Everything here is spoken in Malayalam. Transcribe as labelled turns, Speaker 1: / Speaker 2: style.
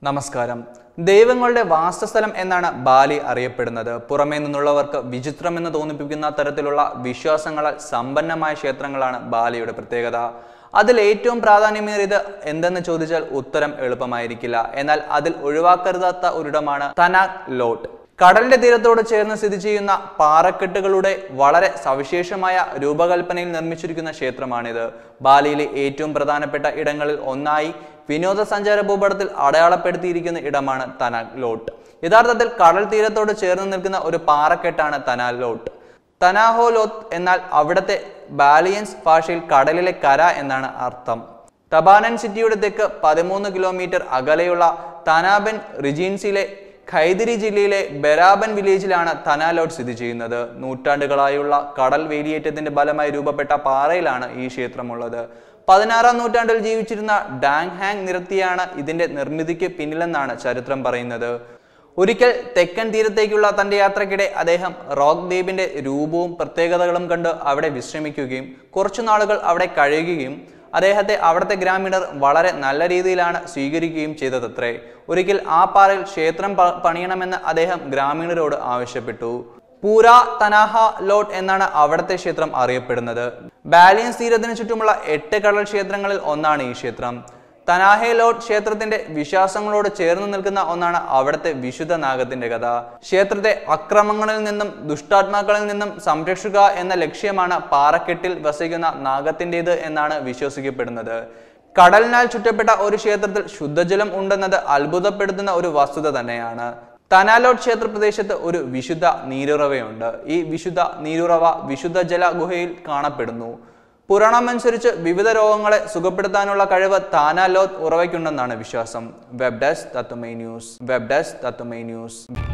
Speaker 1: നമസ്കാരം ദൈവങ്ങളുടെ വാസസ്ഥലം എന്നാണ് ബാലി അറിയപ്പെടുന്നത് പുറമേ നിന്നുള്ളവർക്ക് വിചിത്രമെന്ന് തോന്നിപ്പിക്കുന്ന തരത്തിലുള്ള വിശ്വാസങ്ങളാൽ സമ്പന്നമായ ക്ഷേത്രങ്ങളാണ് ബാലിയുടെ പ്രത്യേകത അതിൽ ഏറ്റവും പ്രാധാന്യമേറിയത് എന്തെന്ന് ചോദിച്ചാൽ ഉത്തരം എളുപ്പമായിരിക്കില്ല എന്നാൽ അതിൽ ഒഴിവാക്കരുതാത്ത ഒരിടമാണ് തനാക് ലോട്ട് കടലിന്റെ തീരത്തോട് ചേർന്ന് സ്ഥിതി ചെയ്യുന്ന പാറക്കെട്ടുകളുടെ വളരെ സവിശേഷമായ രൂപകൽപ്പനയിൽ നിർമ്മിച്ചിരിക്കുന്ന ക്ഷേത്രമാണിത് ബാലിയിലെ ഏറ്റവും പ്രധാനപ്പെട്ട ഇടങ്ങളിൽ ഒന്നായി വിനോദസഞ്ചാര ഭൂപടത്തിൽ അടയാളപ്പെടുത്തിയിരിക്കുന്ന ഇടമാണ് തനാക് ലോട്ട് യഥാർത്ഥത്തിൽ കടൽ തീരത്തോട് ചേർന്ന് നിൽക്കുന്ന ഒരു പാറക്കെട്ടാണ് തനാൽ ലോട്ട് തനാഹോ ലോത്ത് എന്നാൽ അവിടുത്തെ ബാലിയൻസ് ഭാഷയിൽ കടലിലെ കര എന്നാണ് അർത്ഥം തബാനൻ സിറ്റിയുടെ തെക്ക് പതിമൂന്ന് കിലോമീറ്റർ അകലെയുള്ള തനാബൻ റിജീൻസിലെ ഖൈദിരി ജില്ലയിലെ ബെരാബൻ വില്ലേജിലാണ് തനാലോട്ട് സ്ഥിതി ചെയ്യുന്നത് നൂറ്റാണ്ടുകളായുള്ള കടൽ വേലിയേറ്റത്തിന്റെ ഫലമായി രൂപപ്പെട്ട പാറയിലാണ് ഈ ക്ഷേത്രമുള്ളത് പതിനാറാം നൂറ്റാണ്ടിൽ ജീവിച്ചിരുന്ന ഡാങ് ഹാങ് നിരത്തിയാണ് ഇതിന്റെ നിർമ്മിതിക്ക് പിന്നിലെന്നാണ് ചരിത്രം പറയുന്നത് ഒരിക്കൽ തെക്കൻ തീരത്തേക്കുള്ള തന്റെ യാത്രക്കിടെ അദ്ദേഹം റോക്ക് ദ്വീപിന്റെ രൂപവും പ്രത്യേകതകളും കണ്ട് അവിടെ വിശ്രമിക്കുകയും കുറച്ചു നാളുകൾ അവിടെ കഴിയുകയും അദ്ദേഹത്തെ അവിടുത്തെ ഗ്രാമീണർ വളരെ നല്ല രീതിയിലാണ് സ്വീകരിക്കുകയും ചെയ്തതത്രേ ഒരിക്കൽ ആ പാറയിൽ ക്ഷേത്രം പ- പണിയണമെന്ന് അദ്ദേഹം ഗ്രാമീണരോട് ആവശ്യപ്പെട്ടു പൂര തനാഹ ലോട്ട് എന്നാണ് അവിടുത്തെ ക്ഷേത്രം അറിയപ്പെടുന്നത് ബാലിയൻസ് തീരത്തിന് ചുറ്റുമുള്ള എട്ട് കടൽ ക്ഷേത്രങ്ങളിൽ ഒന്നാണ് ഈ ക്ഷേത്രം തനാഹെ ലോട്ട് ക്ഷേത്രത്തിന്റെ വിശ്വാസങ്ങളോട് ചേർന്ന് നിൽക്കുന്ന ഒന്നാണ് അവിടുത്തെ വിശുദ്ധ നാഗത്തിന്റെ കഥ ക്ഷേത്രത്തെ അക്രമങ്ങളിൽ നിന്നും ദുഷ്ടാത്മാക്കളിൽ നിന്നും സംരക്ഷിക്കുക എന്ന ലക്ഷ്യമാണ് പാറക്കെട്ടിൽ വസിക്കുന്ന നാഗത്തിൻ്റെത് എന്നാണ് വിശ്വസിക്കപ്പെടുന്നത് കടലിനാൽ ചുറ്റപ്പെട്ട ഒരു ക്ഷേത്രത്തിൽ ശുദ്ധജലം ഉണ്ടെന്നത് അത്ഭുതപ്പെടുത്തുന്ന ഒരു വസ്തുത തന്നെയാണ് തനാലോട്ട് ക്ഷേത്ര പ്രദേശത്ത് ഒരു വിശുദ്ധ നീരുറവയുണ്ട് ഈ വിശുദ്ധ നീരുറവ വിശുദ്ധ ജല ഗുഹയിൽ കാണപ്പെടുന്നു പുരാണമനുസരിച്ച് വിവിധ രോഗങ്ങളെ സുഖപ്പെടുത്താനുള്ള കഴിവ് താനാലോത്ത് ഉറവയ്ക്കുണ്ടെന്നാണ് വിശ്വാസം വെബ് ഡെസ്ക് തത്തുമൈ ന്യൂസ് വെബ് ഡെസ്ക് തത്തുമൈ ന്യൂസ്